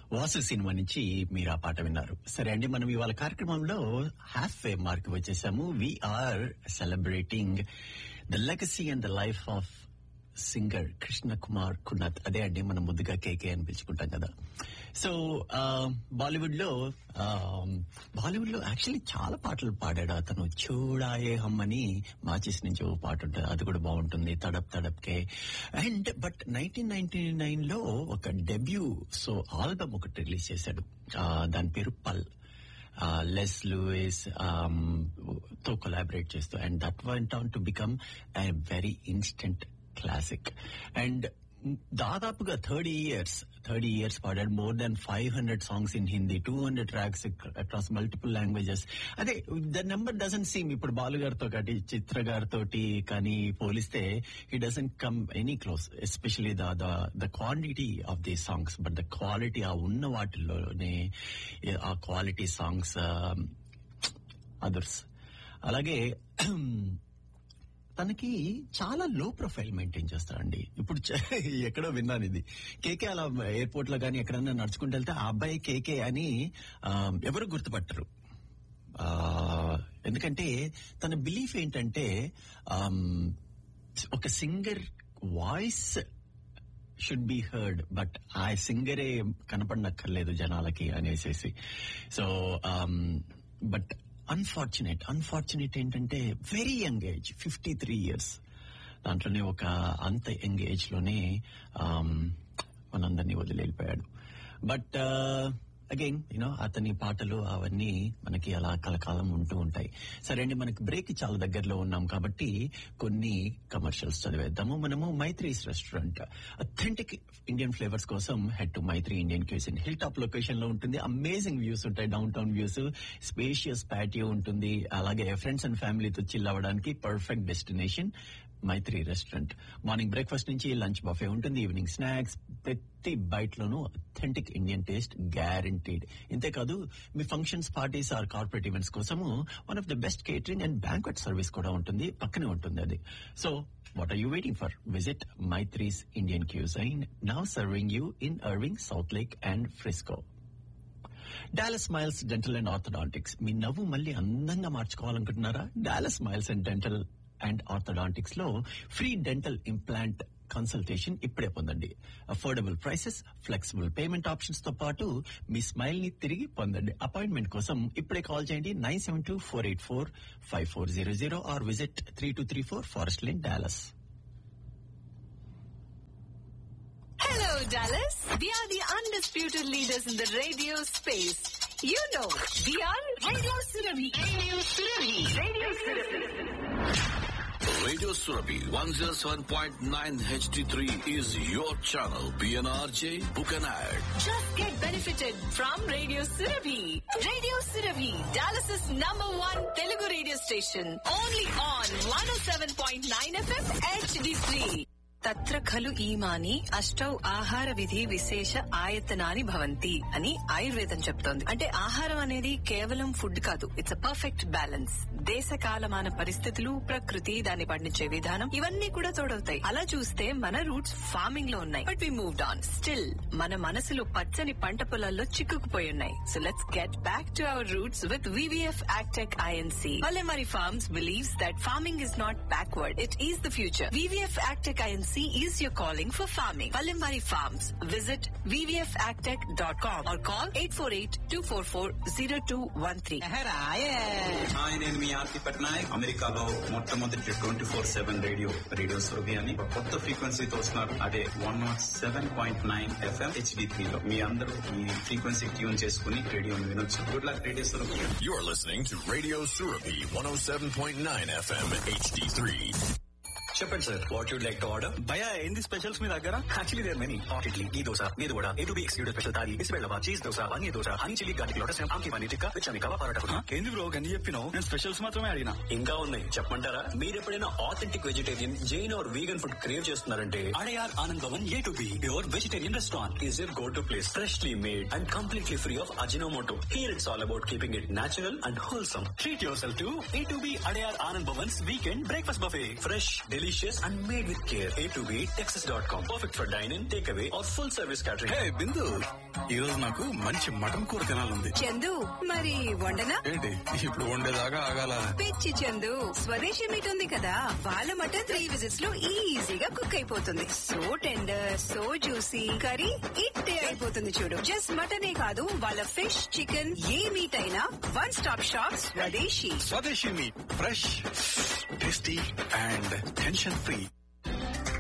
Vasu cinema నుంచి మీరు ఆ పాట విన్నారు సరే అండి మనం ఇవాళ కార్యక్రమంలో హాఫ్ వే మార్క్ వచ్చేసాము we are celebrating the legacy and the life of singer Krishna Kumar Kunnath అదే అండి మనం ముద్దుగా కేకే అని పిలుచుకుంటాం కదా సో బాలీవుడ్ లో బాలీవుడ్ లో యాక్చువల్లీ చాలా పాటలు పాడాడు అతను చూడాయే హమ్ అని మాచిస్ నుంచి ఓ పాట ఉంటుంది అది కూడా బాగుంటుంది తడప్ తడప్కే and but nineteen ninety nine లో ఒక డెబ్యూ సో ఆల్బమ్ ఒకటి రిలీజ్ చేశాడు ఆ, దాని పేరు పల్ లెస్ లూయిస్ తో కొలాబరేట్ చేస్తూ and that went on to become a very instant classic and దాదాపుగా థర్టీ ఇయర్స్ థర్టీ ఇయర్స్ పాడాడు more than five hundred songs in Hindi two hundred tracks across multiple languages అదే the number doesn't seem ఇప్పుడు బాలు గారితో కాటి చిత్ర గారితో కానీ పోలిస్తే he doesn't come any close especially the the quantity of the songs but the quality ఆ ఉన్న వాటిల్లోనే ఆ క్వాలిటీ సాంగ్స్ అదర్స్ అలాగే తనకి చాలా లో ప్రొఫైల్ మెయింటైన్ చేస్తాడండి ఇప్పుడు చ- ఎక్కడో విన్నాను ఇది కేకే అలా ఎయిర్పోర్ట్ లో కానీ ఎక్కడన్నా నడుచుకుంటూ వెళ్తే ఆ అబ్బాయి కేకే అని ఆ, ఎవరు గుర్తుపట్టరు ఆ, ఎందుకంటే తన బిలీఫ్ ఏంటంటే ఆమ్, ఒక singer voice should be heard but ఆ సింగరే కనపడనక్కర్లేదు జనాలకి అనేసేసి సో బట్ అన్ఫార్చునేట్ అన్ఫార్చునేట్ ఏంటంటే very young age fifty three years దాంట్లోనే ఒక అంత యంగ్ ఏజ్ లోనే um, మనందరినీ వదిలి వెళ్ళిపోయాడు బట్ అగైన్ యూనో అతని పాటలు అవన్నీ మనకి అలా కలకాలం ఉంటూ ఉంటాయి సరే అండి మనకి బ్రేక్ చాలా దగ్గరలో ఉన్నాం కాబట్టి కొన్ని కమర్షియల్స్ చదివేద్దాము మనము Maitri's restaurant authentic Indian flavours కోసం head to Maitri Indian cuisine hill top location లో ఉంటుంది అమేజింగ్ వ్యూస్ ఉంటాయి downtown views spacious patio ఉంటుంది అలాగే ఫ్రెండ్స్ అండ్ ఫ్యామిలీతో చిల్ అవ్వడానికి perfect destination Maitri restaurant morning breakfast నుంచి లంచ్ బఫే ఉంటుంది ఈవినింగ్ స్నాక్స్ ప్రతి బైట్ లోనూ అథెంటిక్ ఇండియన్ టేస్ట్ గ్యారంటీడ్ ఇంతేకాదు మీ functions parties or corporate events కోసము one of the best catering and banquet service కూడా ఉంటుంది పక్కనే ఉంటుంది అది so what are you waiting for visit Maitri's Indian cuisine now serving you in Irving South Lake and Frisco Dallas Smiles Dental and Orthodontics మీ నవ్వు మళ్ళీ అందంగా మార్చుకోవాలనుకుంటున్నారా Dallas Smiles and Dental and Orthodontics లో ఫ్రీ డెంటల్ ఇంప్లాంట్ కన్సల్టేషన్ ఇప్పుడే పొందండి affordable prices flexible payment options తో పాటు మీ స్మైల్ ని తిరిగి పొందండి అపాయింట్మెంట్ కోసం ఇప్పుడే కాల్ చేయండి nine seven two four eight four five four zero zero or visit three two three four Forest Lane Dallas Hello, Dallas. We are the undisputed leaders in the radio space. You know, we are Radio Surabhi. Radio Surabhi. Radio Surabhi. Radio Surabhi 107.9 HD3 is your channel. PNRJ, book an ad. Just get benefited from Radio Surabhi. Radio Surabhi, Dallas's number one Telugu radio station. Only on 107.9 FM HD3. తత్ర ఖలు ఈమాని అష్టౌ ఆహార విధి విశేష ఆయతనాని భవంతి అని ఆయుర్వేదం చెప్తోంది అంటే ఆహారం అనేది కేవలం ఫుడ్ కాదు ఇట్స్ అ పర్ఫెక్ట్ బ్యాలెన్స్ దేశ కాలమాన పరిస్థితులు ప్రకృతి దాన్ని పండించే విధానం ఇవన్నీ కూడా తోడవుతాయి అలా చూస్తే మన రూట్స్ ఫార్మింగ్ లో ఉన్నాయి but we moved on still మన మనసులు పచ్చని పంట పొలాల్లో చిక్కుకుపోయి ఉన్నాయి so let's get back to our roots with VVF AgTech Inc Palamari Farms believes that farming is not backward, it is the future. VVF Agtech INC is your calling for farming. Palamari Farms. Visit vvfagtech.com or call 848-244-0213. Hi నేను మీ ఆర్తి పట్నాయక్ అమెరికాలో మొట్టమొదటి twenty four seven radio radio Surabhi అని ఒక కొత్త ఫ్రీక్వెన్సీతో వస్తున్నారు అదే one not seven point nine FM HD three లో మీ అందరూ ఈ ఫ్రీక్వెన్సీ ట్యూన్ చేసుకుని రేడియోని వినొచ్చు good luck radio Surabhi You're listening to Radio Surabhi 107.9 FM HD3. చెప్పండి sir what you'd like to order భయ ఏంది స్పెషల్స్ మీ దగ్గర actually there many hot idli ఈ దోశ మీద కూడా A two B excluded special thali బిస్బెల్లవా cheese dosa paneer dosa honey chilli garlic lotus ఆమ్కి పన్నీర్ టిక్కా విచమి కవా పరోటా కూడా ఏంది బ్రో గన్ని చెప్పినావు నేను స్పెషల్స్ మాత్రమే అడిగినా ఇంకా ఉన్నాయి చెప్పమంటారా మీరు ఎప్పుడైనా authentic vegetarian Jain or vegan food crave చేస్తున్నారంటే Adyar Anand Bhavan A two B your vegetarian restaurant is your go to place freshly made and completely free of Ajinomoto here it's all about keeping it natural and wholesome treat yourself to A two B Adyar Anand Bhavan's weekend breakfast buffet fresh delicious delicious and made with care. A to B Texas.com. Perfect for dine-in, takeaway, or full service catering. Hey Bindu ఈ రోజు నాకు మంచి mutton కూర తినాలంది చందు మరి వండనా ఏంటి ఇప్పుడు వండేదాకా ఆగాల పిచ్చి చందు స్వదేశీ మీట్ ఉంది కదా వాళ్ళ మటన్ త్రీ విజిట్స్ లో ఈజీగా కుక్ అయిపోతుంది so tender so juicy curry ఇట్టే అయిపోతుంది చూడు జస్ట్ మటనే కాదు వాళ్ళ ఫిష్ చికెన్ ఏ మీట్ అయినా one stop shop Swadeshi Swadeshi meat fresh tasty and tension free